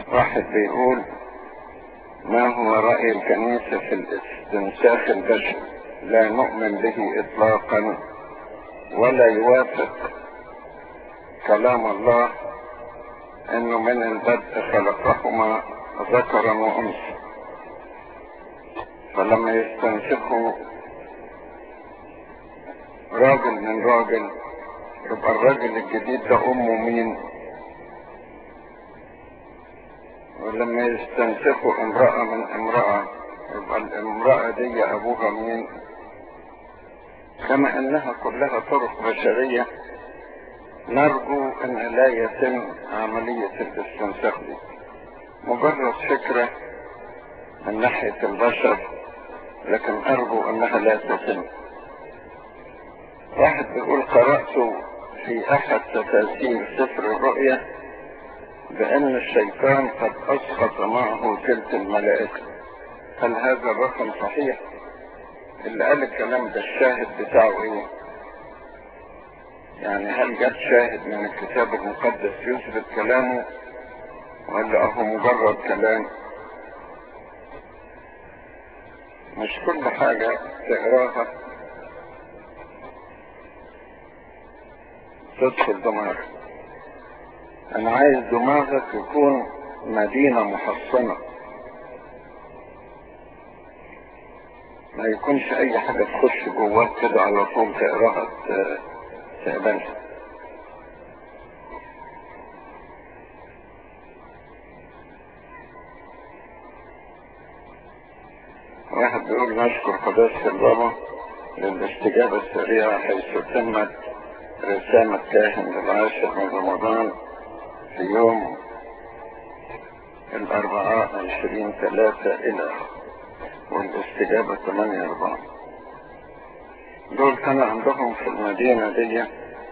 واحد بيقول ما هو رأي الكنيسة في الاستنساخ البشري لا نؤمن به اطلاقا ولا يوافق كلام الله انه من البدء خلقهما ذكرا وانثى فلما يستنسخوا راجل من راجل يبقى الراجل الجديد ده امه مين ولما يستنسخوا امرأة من امرأة يبقى الامرأة دي ابوها مين كما انها كلها طرق بشرية نرجو ان لا يتم عملية الاستنساخ دي مجرد فكرة من ناحية البشر لكن ارجو انها لا تتم واحد بيقول قرأت في احد تفاسير سفر الرؤيا بان الشيطان قد اسقط معه تلك الملائكة هل هذا الرقم صحيح اللي قال الكلام ده الشاهد بتاعه ايه يعني هل جت شاهد من الكتاب المقدس يثبت كلامه ولا هو مجرد كلام مش كل حاجة تقراها تدخل دماغك انا عايز دماغك يكون مدينة محصنة ما يكونش اي حاجة تخش جواك كده على طول تقراها تقبلها واحد بيقول نشكر قداسة البابا للاستجابة السريعة حيث تمت رسالة كاهن للعاشر من رمضان في يوم الأربعاء عشرين ثلاثة إلى والاستجابة ثمانية أربعة دول كان عندهم في المدينة دي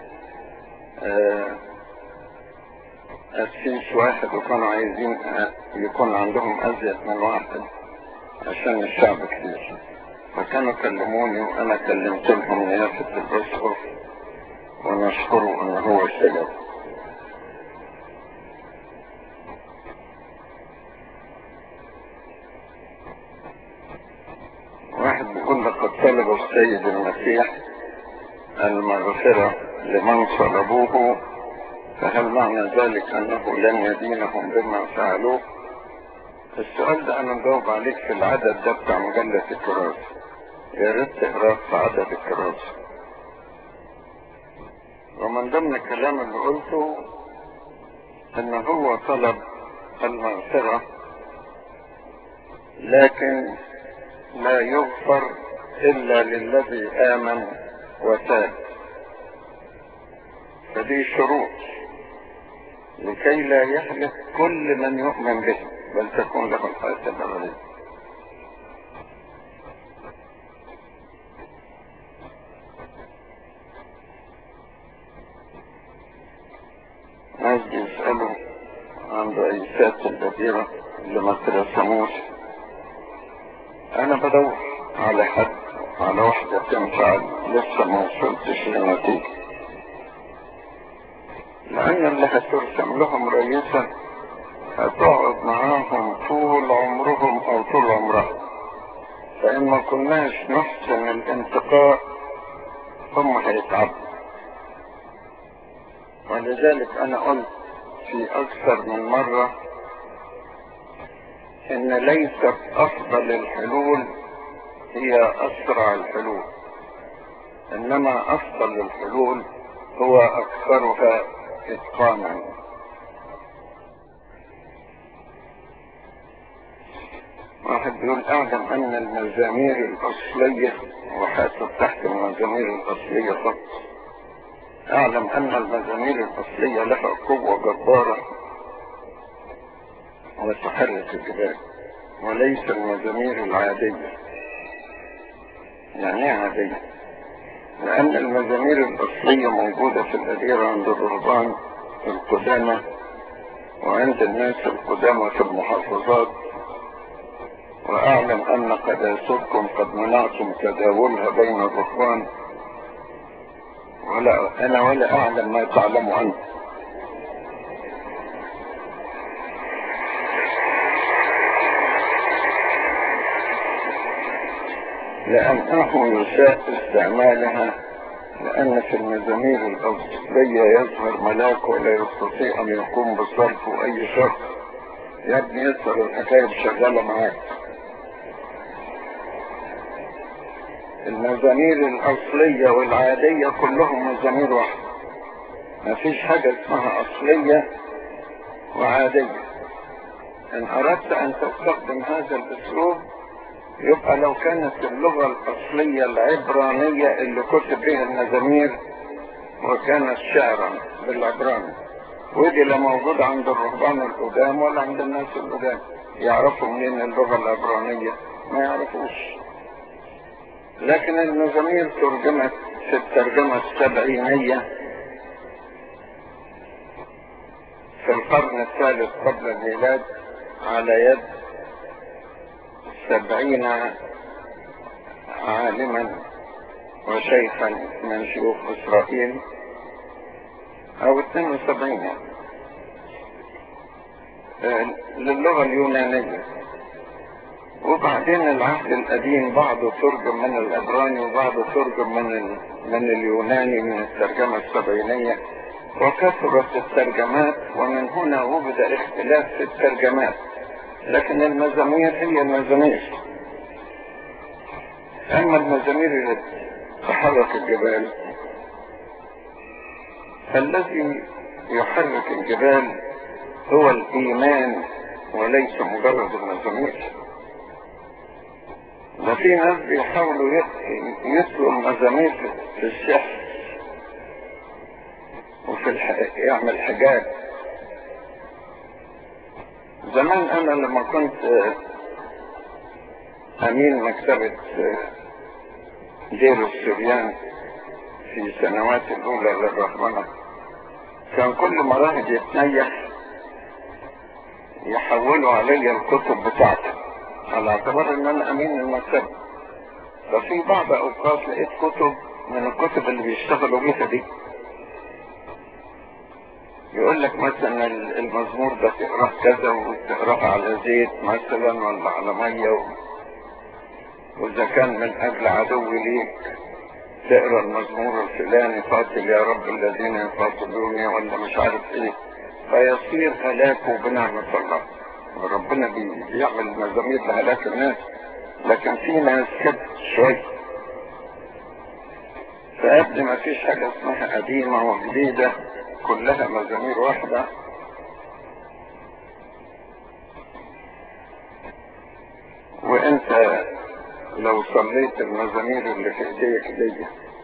أسيس واحد وكانوا عايزين يكون عندهم أزيد من واحد عشان الشعب كتير فكانوا كلموني وأنا كلمت لهم نيافة الأسقف ونشكره أن هو استجاب واحد بيقول لقد طلب السيد المسيح المغفرة لمن صلبوه فهل معنى ذلك أنه لن يدينهم بما فعلوه السؤال ده أنا مجاوب عليك في العدد ده بتاع مجلة الكراسة يا ريت تقراه في عدد الكراسة ومن ضمن الكلام اللي قلته ان هو طلب المغفرة لكن لا يغفر الا للذي امن وتاب فدي شروط لكي لا يحلف كل من يؤمن به بل تكون له الحياة الأبدية ناس بيسألوا عن رئيسات البديرة اللي ما ترسموش انا بدور على حد على واحدة تنفع لسه ما وصلتش لنتيجة لان اللي هترسم لهم رئيسة هتقعد معاهم طول عمرهم او طول عمرها فان ما كناش نحسن الانتقاء هم هيتعبوا ولذلك انا قلت في اكثر من مرة ان ليست افضل الحلول هي اسرع الحلول انما افضل الحلول هو اكثرها اتقانا واحد بيقول اعلم ان المزامير الاصلية وحاسب تحت المزامير الاصلية فقط اعلم ان المزامير الاصلية لها قوة جبارة وتحرك الجبال وليس المزامير العادية يعني ايه عادية لان المزامير الاصلية موجودة في الاديرة عند الرهبان القدامى وعند الناس القدامى في المحافظات واعلم ان قداستكم قد منعتم تداولها بين الرهبان ولا انا ولا اعلم ما تعلم عنه لأنه يساء استعمالها لأن في المزامير الأصلية يظهر ملاك ولا يستطيع أن يقوم بصرف أي شخص يا ابني يسر الحكاية شغالة معاك المزامير الأصلية والعادية كلهم مزامير واحدة مفيش حاجة اسمها أصلية وعادية إن أردت أن تستخدم هذا الأسلوب يبقى لو كانت اللغة الأصلية العبرانية اللي كتب بها المزامير وكانت شعرا بالعبراني ودي لا موجودة عند الرهبان القدام ولا عند الناس القدام يعرفوا منين اللغة العبرانية ما يعرفوش لكن المزامير ترجمت في الترجمة السبعينية في القرن الثالث قبل الميلاد على يد سبعين عالما وشيخا من شيوخ إسرائيل أو 72 للغة اليونانية وبعدين العهد القديم بعضه ترجم من العبراني وبعضه ترجم من ال... من اليوناني من الترجمة السبعينية وكثرت الترجمات ومن هنا وجد اختلاف في الترجمات لكن المزامير هي المزامير اما المزامير اللي تحرك الجبال فالذي يحرك الجبال هو الايمان وليس مجرد المزامير ده في ناس بيحاولوا يتلوا المزامير في السحر وفي الح... يعمل حاجات زمان انا لما كنت امين مكتبة دير السريان في سنوات الاولى للرهبنة كان كل ما راهب يتنيح يحولوا علي الكتب بتاعته على اعتبار ان انا امين المكتبة ففي بعض اوقات لقيت كتب من الكتب اللي بيشتغلوا بيها دي يقول لك مثلا المزمور ده تقراه كذا وتقراه على زيت مثلا ولا على ميه و... واذا كان من اجل عدو ليك تقرا المزمور الفلاني قاتل يا رب الذين يقاتلوني ولا مش عارف ايه فيصير هلاكه بنعمة الله ربنا بيعمل مزامير لهلاك الناس لكن في ناس كده شوية فقبل ما فيش حاجة اسمها قديمة وجديدة كلها مزامير واحدة وانت لو صليت المزامير اللي في ايديك دي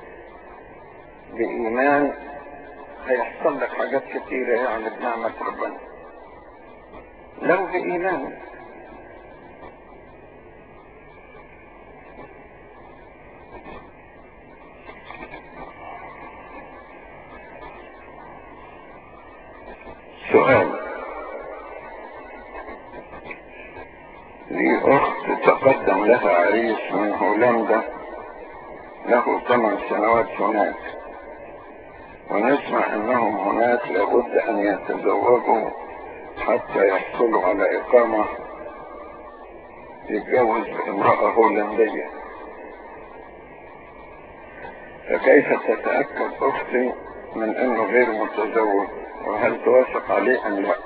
بإيمان هيحصل لك حاجات كتيرة يعني بنعمة ربنا لو بإيمان سؤال لي أخت تقدم لها عريس من هولندا له ثمان سنوات هناك ونسمع أنهم هناك لابد أن يتزوجوا حتى يحصلوا على إقامة يتجوز امرأة هولندية فكيف تتأكد أختي من أنه غير متزوج وهل توافق عليه أم لا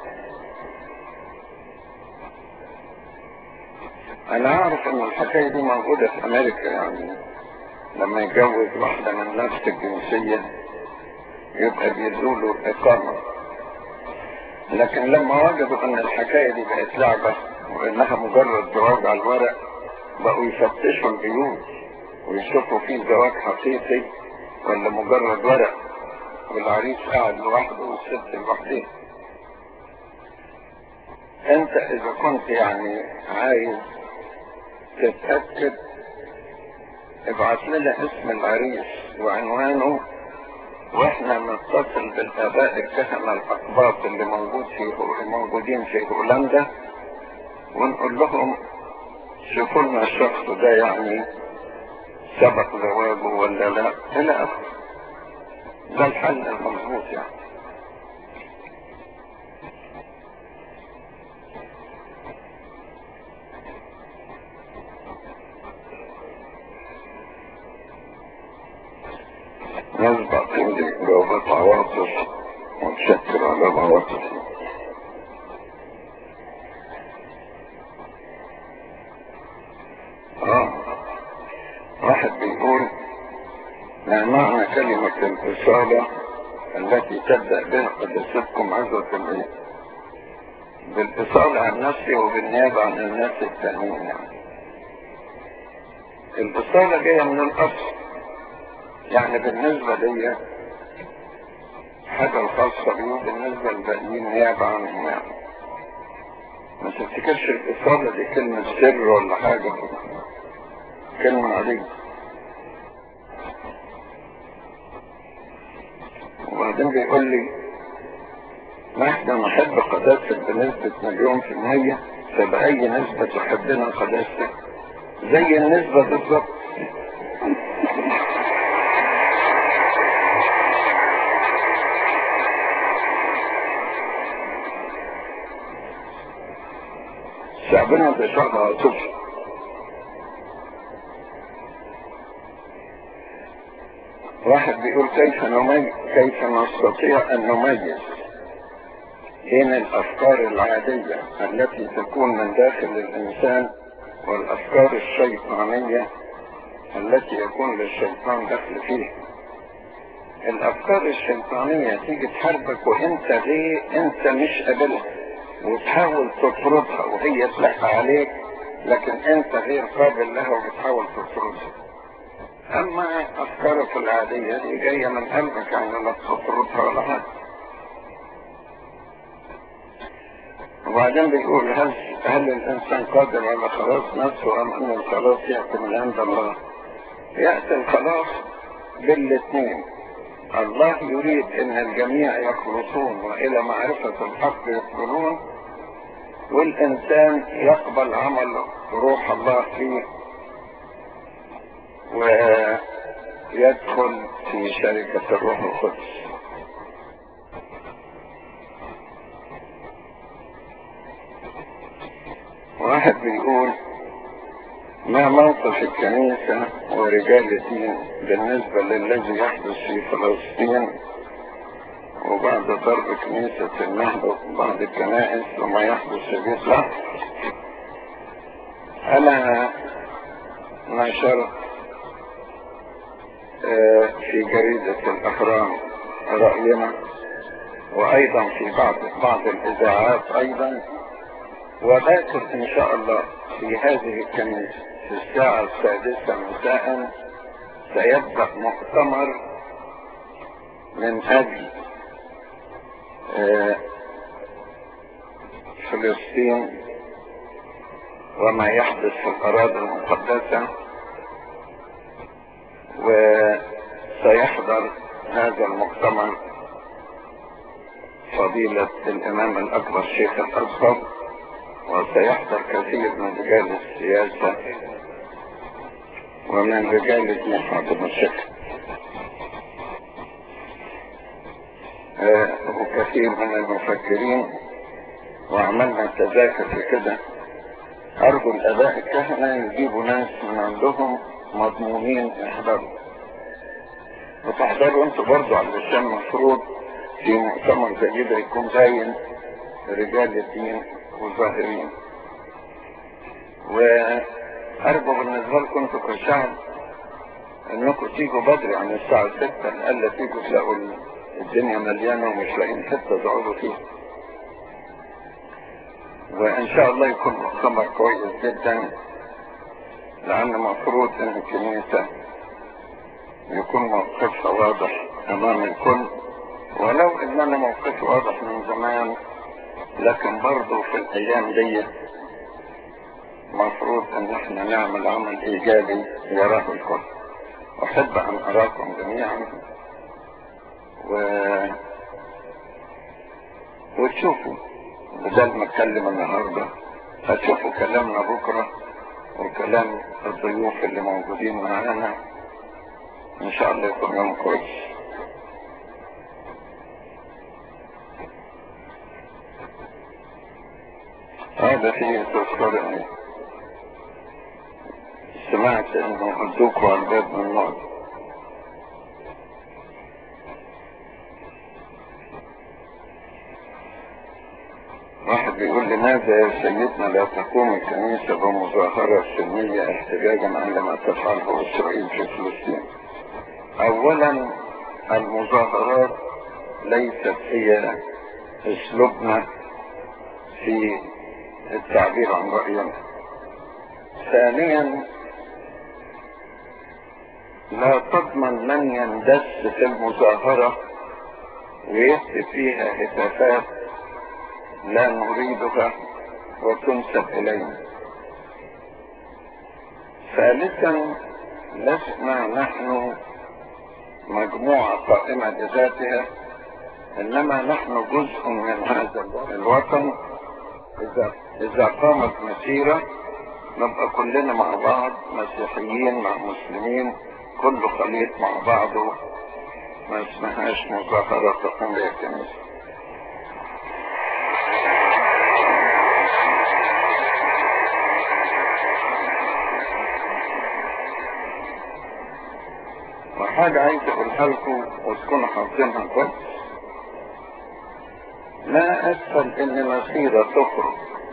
أنا أعرف أن الحكاية دي موجودة في أمريكا يعني لما يتجوز واحدة من نفس الجنسية يبقى بيدوله الإقامة لكن لما وجدوا أن الحكاية دي بقت لعبة وإنها مجرد زواج على الورق بقوا يفتشوا البيوت ويشوفوا فيه زواج حقيقي ولا مجرد ورق والعريس قاعد لوحده والست لوحدها انت اذا كنت يعني عايز تتأكد ابعت لنا اسم العريس وعنوانه واحنا نتصل بالاباء الكهنة الاقباط اللي موجود في موجودين في هولندا ونقول لهم شوفوا لنا الشخص ده يعني سبق زواجه ولا لا الى اخره ده الحل المظبوط يعني جوابات عواطف وتشكر على العواطف اه واحد بيقول ما معنى كلمة الإصالة التي تبدأ بها قدستكم عزة الإيه بالإصالة عن نفسي وبالنيابة عن الناس التانيين يعني الإصالة جاية من الأصل يعني بالنسبة لي حاجة الخاصة بي بالنسبة للباقيين نيابة عنهم يعني ما تفتكرش الإصالة دي كلمة سر ولا حاجة كلمة عادية وبعدين بيقول لي ما احنا نحب قداستك بنسبة مليون في المية فبأي نسبة تحبنا قداستك زي النسبة بالظبط شعبنا ده شعب عاطفي واحد بيقول كيف نميز كيف نستطيع ان نميز بين الافكار العادية التي تكون من داخل الانسان والافكار الشيطانية التي يكون للشيطان دخل فيها الافكار الشيطانية تيجي تحاربك وانت ليه انت مش قابلها وتحاول تطردها وهي تلح عليك لكن انت غير قابل لها وبتحاول تطردها اما افكارك العادية دي جاية من قلبك يعني لا تطردها ولا حاجة وبعدين بيقول هل هل الانسان قادر على خلاص نفسه ام ان الخلاص ياتي من عند الله ياتي الخلاص بالاثنين الله يريد ان الجميع يخلصون والى معرفة الحق يقبلون والانسان يقبل عمل روح الله فيه ويدخل في شركة الروح القدس واحد بيقول ما موقف الكنيسة ورجال الدين بالنسبة للذي يحدث في فلسطين وبعد ضرب كنيسة النهضة وبعض الكنائس وما يحدث في بيت لحم أنا نشرت في جريدة الأهرام رأينا وأيضا في بعض بعض الإذاعات أيضا ولكن إن شاء الله في هذه الكنيسة في الساعة السادسة مساء سيبدأ مؤتمر من أجل فلسطين وما يحدث في الأراضي المقدسة وسيحضر هذا المؤتمر فضيلة الإمام الأكبر شيخ الأزهر وسيحضر كثير من رجال السياسة ومن رجال الدين حاضر الشكل آه وكثير من المفكرين وعملنا تذاكر في كده أرجو الآباء الكهنة يجيبوا ناس من عندهم مضمونين يحضروا وتحضروا انتوا برضو علشان المفروض في مؤتمر زي ده يكون باين رجال الدين والظاهرين وأرجو بالنسبة لكم انتوا كشعب انكم تيجوا بدري عن الساعة ستة لألا تيجوا تلاقوا الدنيا مليانة ومش لاقيين حتة تقعدوا فيها وإن شاء الله يكون مؤتمر كويس جدا لأن مفروض إن الكنيسة يكون موقفها واضح أمام الكل ولو إن أنا موقفي واضح من زمان لكن برضه في الأيام دي مفروض إن إحنا نعمل عمل إيجابي يراه الكل أحب أن أراكم جميعا و... وتشوفوا بدل ما اتكلم النهارده هتشوفوا كلامنا بكره وكلام الضيوف اللي موجودين معانا ان شاء الله يكون يوم كويس هذا فيه تذكرني سمعت انه ادوكوا على الباب من النار واحد بيقول لماذا يا سيدنا لا تقوم الكنيسة بمظاهرة سلمية احتجاجا على ما تفعله إسرائيل في فلسطين أولا المظاهرات ليست هي أسلوبنا في التعبير عن رأينا ثانيا لا تضمن من يندس في المظاهرة ويكتب فيها هتافات لا نريدها وتنسب إلينا ثالثا لسنا نحن مجموعة قائمة بذاتها إنما نحن جزء من هذا الوطن إذا إذا قامت مسيرة نبقى كلنا مع بعض مسيحيين مع مسلمين كل خليط مع بعضه ما اسمهاش مظاهرة تقوم بها الكنيسة وحاجة عايز اقولها لكم وتكونوا حافظينها كويس ما اسهل ان مسيرة تخرج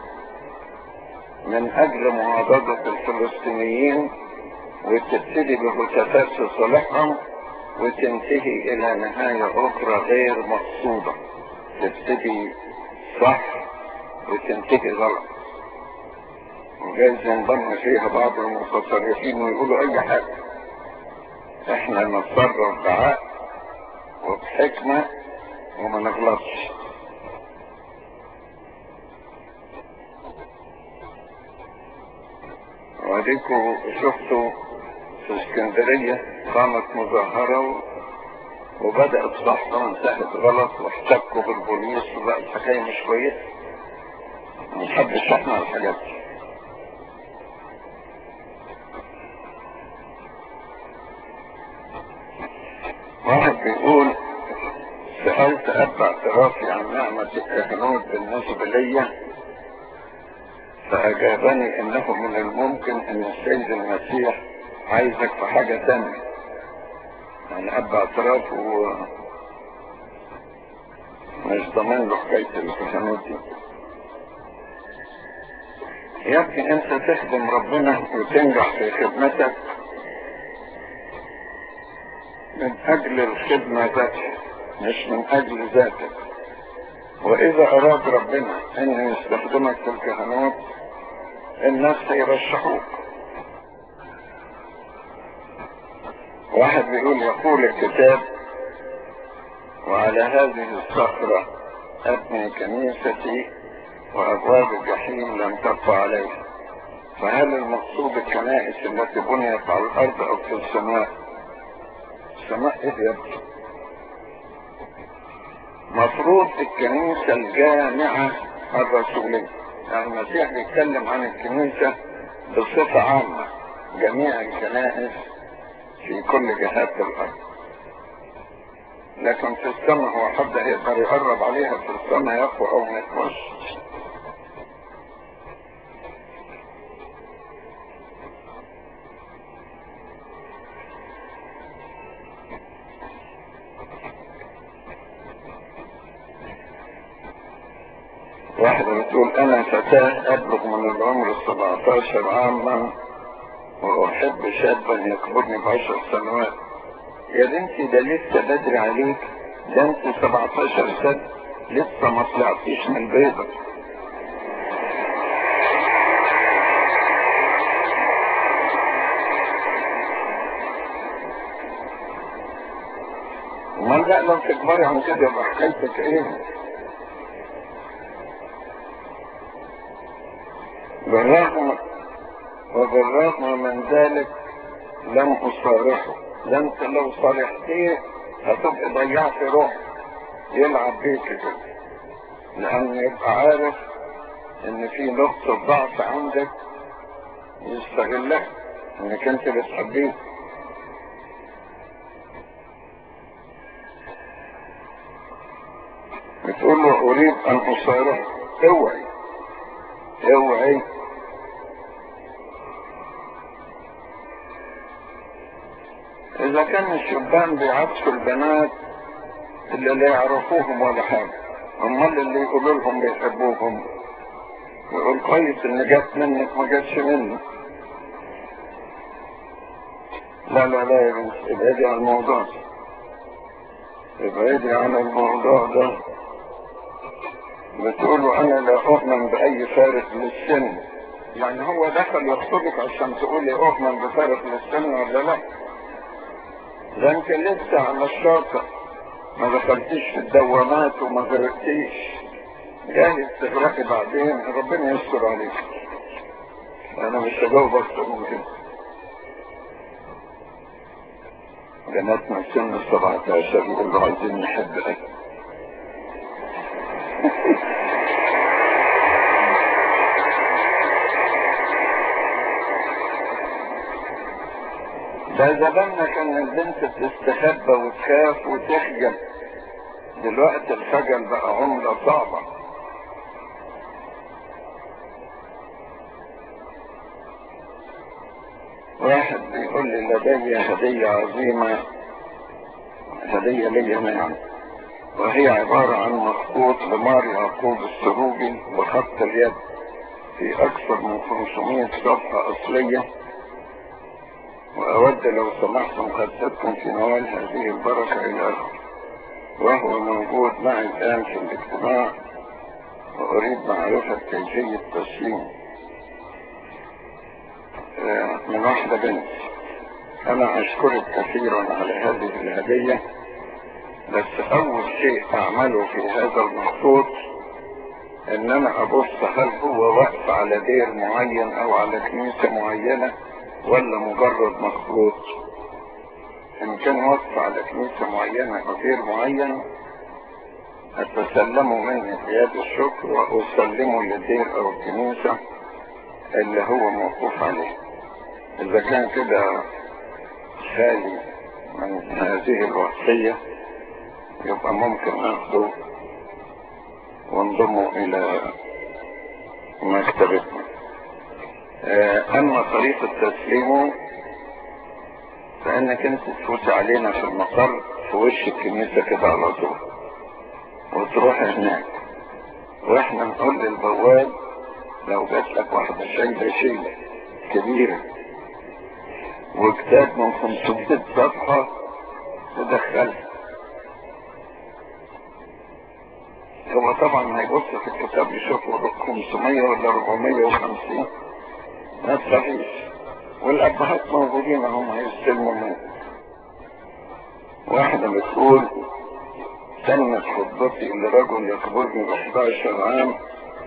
من اجل معارضة الفلسطينيين وتبتدي بهتافات في صالحهم وتنتهي الى نهاية اخرى غير مقصودة تبتدي صح وتنتهي غلط وجايز ينضم فيها بعض المتصرفين ويقولوا اي حاجة احنا نتصرف بعقل وبحكمة وما نغلطش واديكوا شفتوا في اسكندرية قامت مظاهرة وبدأت صح وانتهت غلط واحتكوا بالبوليس وبقى الحكاية مش كويسة ما نحبش احنا الحاجات دي واحد بيقول سألت أب اعترافي عن نعمة الكهنوت بالنسبة لي فأجابني إنه من الممكن إن السيد المسيح عايزك في حاجة تانية يعني أب اعتراف هو مش ضمان له حكاية الكهنوت دي يا ابني أنت تخدم ربنا وتنجح في خدمتك من أجل الخدمة ذاتها مش من أجل ذاتك وإذا أراد ربنا أن يستخدمك في الكهنوت الناس هيرشحوك واحد بيقول يقول الكتاب وعلى هذه الصخرة أبني كنيستي وأبواب الجحيم لم تبقى عليها فهل المقصود الكنائس التي بنيت على الأرض أو في السماء السماء ايه يا ابني مفروض الكنيسة الجامعة الرسولية يعني المسيح بيتكلم عن الكنيسة بصفة عامة جميع الكنائس في كل جهات الأرض لكن في السماء هو حد يقدر يقرب عليها في السماء يقوى أو ما يقوش واحدة بتقول أنا فتاة أبلغ من العمر السبعتاشر عاما وأحب شابا يكبرني بعشر سنوات يا بنتي ده لسه بدري عليك ده انت 17 سنة لسه ما طلعتيش من البيضة امال لا لو تكبري عن كده يبقى حكايتك ايه؟ بالرغم وبالرغم من ذلك لم أصارحه ده انت لو صالحتيه هتبقى ضيعت روح يلعب بيك كده لأن يبقى عارف إن في نقطة ضعف عندك يستغلها إنك أنت بتحبيه بتقول له أريد أن أصارحه اوعي اوعي إذا كان الشبان بيعطفوا البنات اللي لا يعرفوهم ولا حاجة امال اللي يقولوا لهم بيحبوهم يقول كويس ان جت منك ما جاتش مني لا لا لا يا بنت ابعدي عن الموضوع ده ابعدي عن الموضوع ده بتقولوا انا لا اؤمن باي فارق للسن يعني هو دخل يخطبك عشان تقولي اؤمن بفارق للسن ولا لا ده انت لسه على الشاطئ ما دخلتيش في الدوامات وما غرقتيش جاهز تغرقي بعدين ربنا يستر عليك انا مش هجاوب اكتر من كده بناتنا سن 17 يقولوا عايزين نحب أكل ده زماننا كان البنت بتستخبى وتخاف وتخجل دلوقتي الخجل بقى عملة صعبة واحد بيقول لي لدي هدية عظيمة هدية لي نعم وهي عبارة عن مخطوط لمار يعقوب السروجي بخط اليد في أكثر من 500 صفحة أصلية وأود لو سمحتم خدتكم في نوال هذه البركة إلى آخره وهو موجود معي الآن في الاجتماع وأريد معرفة كيفية تسليمه من واحدة بنت أنا أشكرك كثيرا على هذه الهدية بس أول شيء أعمله في هذا المخطوط إن أنا أبص هل هو واقف على دير معين أو على كنيسة معينة ولا مجرد مخطوط إن كان واقف على كنيسة معينة أو دير معين أتسلمه مني بيد الشكر وأسلمه للدير أو الكنيسة اللي هو موقوف عليه إذا كان كده خالي من هذه الوصية يبقى ممكن أخذه وانضمه إلى مكتبتنا أما طريقة تسليمه فإنك أنت تفوت علينا في المقر في وش الكنيسة كده على طول وتروح هناك وإحنا نقول للبواب لو جات لك واحدة شايلة شيلة كبيرة وكتاب من 500 صفحة تدخلها هو طبعا هيبص في الكتاب يشوف 500 ولا 450 ما تخافيش والأبهات موجودين هم هيستلموا منه واحدة بتقول تمت خطبتي لرجل يكبرني ب 11 عام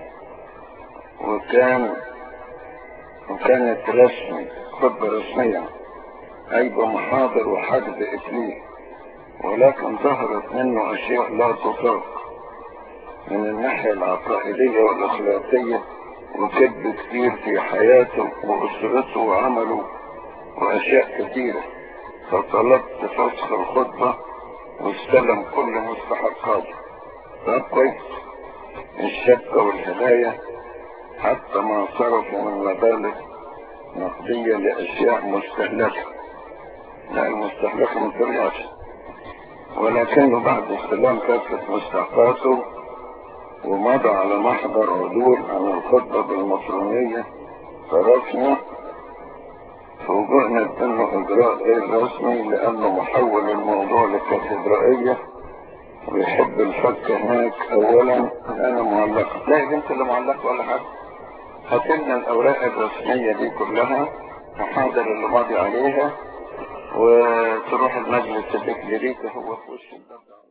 وكان وكانت رسمي خطبة رسمية أي بمحاضر وحجز إكليل ولكن ظهرت منه أشياء لا تطاق من الناحية العقائدية والأخلاقية وكذب كتير في حياته وأسرته وعمله وأشياء كتيرة فطلبت فسخ الخطبة واستلم كل مستحقاته طب كويس الشبكة والهدايا حتى ما صرفوا من مبالغ نقدية لأشياء مستهلكة لا المستهلكة ما طلعش ولكنه بعد استلام كافة مستحقاته ومضى على محضر عدول عن الخطبة بالمصرونية فرسمه فوجئنا انه اجراء غير رسمي لانه محول الموضوع للكاتدرائية ويحب الفك هناك اولا انا معلقة لا يا بنت اللي معلقة ولا حاجة هاتلنا الاوراق الرسمية دي كلها محاضر اللي ماضي عليها وتروح المجلس الإكليريكي هو في وش الباب